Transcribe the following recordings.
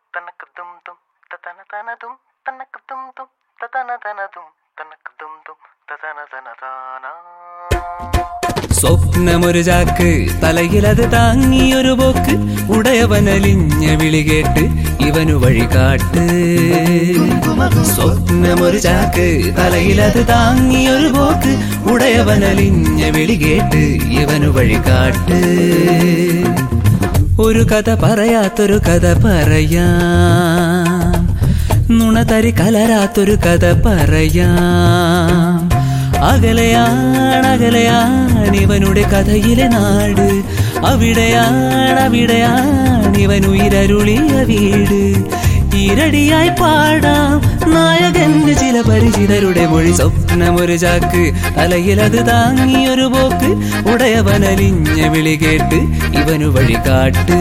തനക്ക് ദും ദും തതന തന ദും തനക്ക് ദും ദും തതന തന ദും തനക്ക് ദും ദും തതന തന താനാ സ്വപ്നമൊരു ചാക്ക് തലയിലത് താങ്ങിയൊരു പോക്ക് ഉടയവനലിഞ്ഞ വിളി കേട്ട് ഇവനു വഴി കാട്ട് സ്വപ്നമൊരു ചാക്ക് തലയിലത് താങ്ങിയൊരു പോക്ക് ഉടയവനലിഞ്ഞ വിളി കേട്ട് ഇവനു വഴി കാട്ട് ഒരു കഥ പറയാത്തൊരു കഥ പറയാം നുണതരി കലരാത്തൊരു കഥ പറയാം അകലെയാണ് അകലെയാണ് ഇവനുടെ കഥയിലെ നാട് അവിടെയാണ് അവിടെയാണ് ഇവൻ ഉയരരുളിയ വീട് ഇരടിയായി പാടാം നായകന്റെ ചില പരിചിതരുടെ മൊഴി സ്വപ്നമൊരു ചാക്ക് തലയിലത് താങ്ങിയൊരു പോക്ക് ഉടയവനലിഞ്ഞ വിളി കേട്ട് ഇവനു വഴി കാട്ട്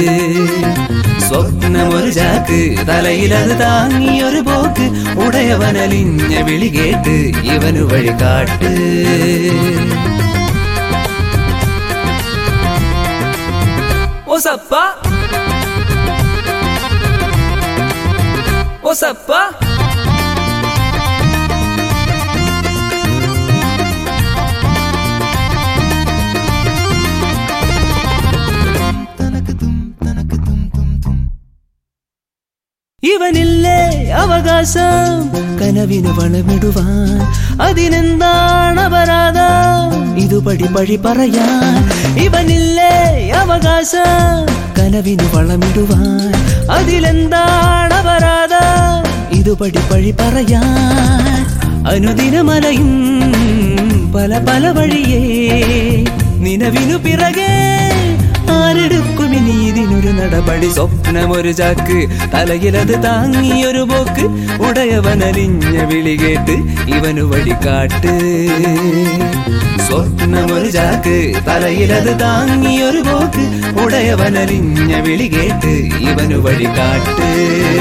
സ്വപ്നമൊരു ചാക്ക് തലയിലത് താങ്ങിയൊരു പോക്ക് ഉടയവനലിഞ്ഞ വിളി കേട്ട് ഇവനു വഴി കാട്ട് ഓ സപ്പ ഓ സപ്പ ഇവനില്ലേ അവകാശം കനവിന് വളമിടുവാൻ അതിനെന്താണ് അപരാധം ഇതുപടി പഴി പറയാൻ ഇവനില്ലേ അവകാശം കനവിന് വളമിടുവാൻ അതിലെന്താണ് അപരാധം ഇതുപടി പഴി പറയാൻ അനുദിനമലയും പല പല വഴിയേ നിലവിനു പിറകെ ആരെടുക്കും ഇനി ഇതിനൊരു നടപടി സ്വപ്നമൊരു ചാക്ക് തലയിലത് താങ്ങിയൊരു പോക്ക് ഉടയവനലിഞ്ഞ വിളി കേട്ട് ഇവനു വഴി കാട്ട് സ്വപ്നമൊരു ചാക്ക് തലയിലത് താങ്ങിയൊരു പോക്ക് ഉടയവനലിഞ്ഞ വിളി കേട്ട് ഇവനു വഴി കാട്ട്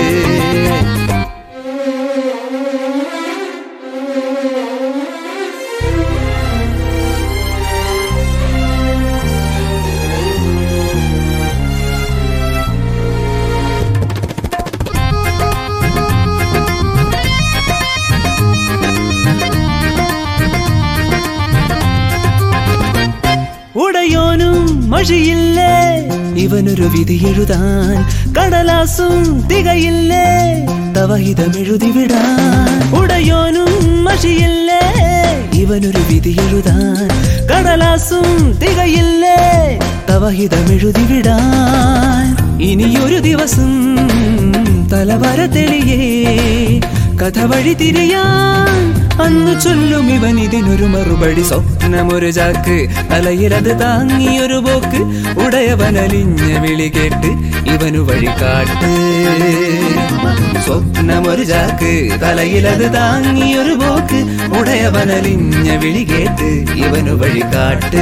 ഉടയോനും മഷിയില്ലേ ഇവനൊരു വിധി എഴുതാൻ കടലാസും തികയില്ലേ തവഹിതമെഴുതി വിടാൻ ഉടയോനും മഷിയില്ലേ ഇവനൊരു വിധി എഴുതാൻ കടലാസും തികയില്ലേ തവഹിതമെഴുതി വിടാൻ ഇനിയൊരു ദിവസം തലവര തെളിയേ കഥ വഴി തിരിയാൻ അന്ന് ചൊല്ലും ഇവൻ ഇതിനൊരു മറുപടി സ്വപ്നമൊരു ചാക്ക് തലയിലത് താങ്ങിയൊരു പോക്ക് ഉടയവനലിഞ്ഞ വിളി കേട്ട് ഇവനു വഴി കാട്ട് സ്വപ്നമൊരു ചാക്ക് തലയിലത് താങ്ങിയൊരു പോക്ക് ഉടയവനലിഞ്ഞ വിളി കേട്ട് ഇവനു വഴി കാട്ട്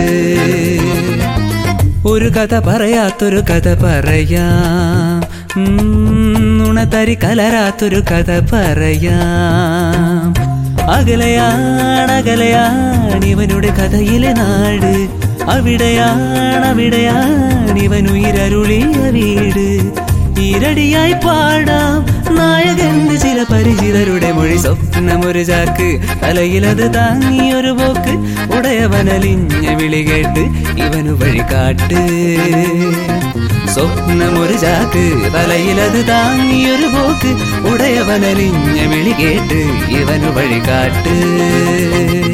ഒരു കഥ പറയാത്തൊരു കഥ പറയാം ഉം, നുണതരി കലരാത്തൊരു കഥ പറയാം അകലെയാണ് അകലെയാണ് ഇവനുടെ കഥയിലെ നാട് അവിടെയാണ് അവിടെയാണ് ഇവൻ ഉയരരുളിയ വീട് ഇരടിയായി പാടാം നായകന്റെ ചില പരിചിതരുടെ മൊഴി സ്വപ്നമൊരു ചാക്ക് തലയിലത് താങ്ങിയൊരു പോക്ക് ഉടയവനലിഞ്ഞ വിളി കേട്ട് ഇവനു വഴി കാട്ട് സ്വപ്നമൊരു ചാക്ക് തലയിലത് താങ്ങിയൊരു പോക്ക് ഉടയവനലിഞ്ഞ വിളി കേട്ട് ഇവനു വഴി കാട്ട്